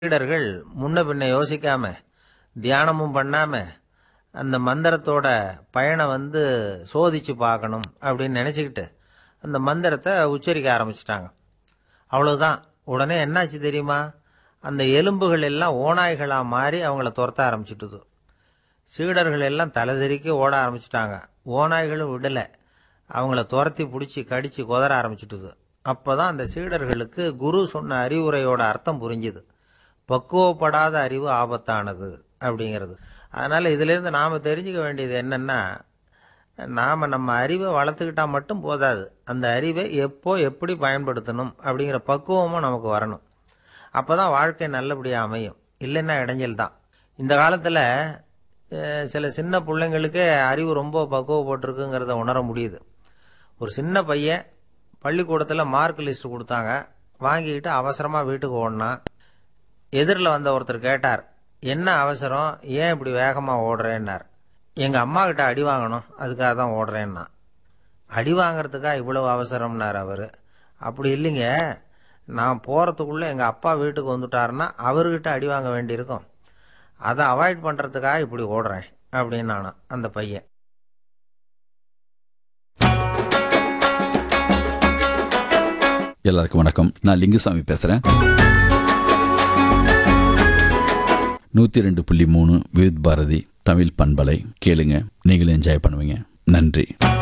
சீடர்கள் முன்ன பின்ன யோசிக்காம தியானமும் பண்ணாம அந்த மந்திரத்தோட பயனை வந்து சோதிச்சு பார்க்கணும் அப்படின்னு நினச்சிக்கிட்டு அந்த மந்திரத்தை உச்சரிக்க ஆரம்பிச்சிட்டாங்க அவ்வளவுதான் உடனே என்னாச்சு தெரியுமா அந்த எலும்புகள் எல்லாம் ஓநாய்களாக மாறி அவங்கள துரத்த ஆரம்பிச்சிட்டுது சீடர்கள் எல்லாம் தலைதெறிக்க ஓட ஆரம்பிச்சிட்டாங்க ஓநாய்களும் விடலை அவங்கள துரத்தி பிடிச்சி கடிச்சு குதற ஆரம்பிச்சிட்டுது அப்பதான் அந்த சீடர்களுக்கு குரு சொன்ன அறிவுரையோட அர்த்தம் புரிஞ்சுது பக்குவப்படாத அறிவு ஆபத்தானது அப்படிங்கிறது அதனால இதிலிருந்து நாம தெரிஞ்சுக்க வேண்டியது என்னன்னா நாம நம்ம அறிவை வளர்த்துக்கிட்டா மட்டும் போதாது அந்த அறிவை எப்போ எப்படி பயன்படுத்தணும் அப்படிங்கிற பக்குவமும் நமக்கு வரணும் அப்பதான் வாழ்க்கை நல்லபடியாக அமையும் இல்லைன்னா இடைஞ்சல் தான் இந்த காலத்தில் சில சின்ன பிள்ளைங்களுக்கே அறிவு ரொம்ப பக்குவப்பட்டிருக்குங்கிறத உணர முடியுது ஒரு சின்ன பையன் பள்ளிக்கூடத்தில் மார்க் லிஸ்ட் கொடுத்தாங்க வாங்கிக்கிட்டு அவசரமாக வீட்டுக்கு ஓடினான் எதிரில் வந்த ஒருத்தர் கேட்டார் என்ன அவசரம் ஏன் இப்படி வேகமாக ஓடுறேன்னார் எங்கள் அம்மா கிட்ட அடி வாங்கணும் அதுக்காக தான் ஓடுறேன்னா அடி வாங்குறதுக்கா இவ்வளவு அவசரம்னார் அவர் அப்படி இல்லைங்க நான் போகிறதுக்குள்ளே எங்கள் அப்பா வீட்டுக்கு வந்துட்டாருன்னா அவர்கிட்ட அடி வாங்க வேண்டியிருக்கும் அதை அவாய்ட் பண்ணுறதுக்காக இப்படி ஓடுறேன் அப்படின்னு நானும் அந்த பையன் எல்லாருக்கும் வணக்கம் நான் லிங்குசாமி பேசுகிறேன் நூற்றி ரெண்டு புள்ளி மூணு விவித் பாரதி தமிழ் பண்பலை கேளுங்க நீங்களும் என்ஜாய் பண்ணுவீங்க நன்றி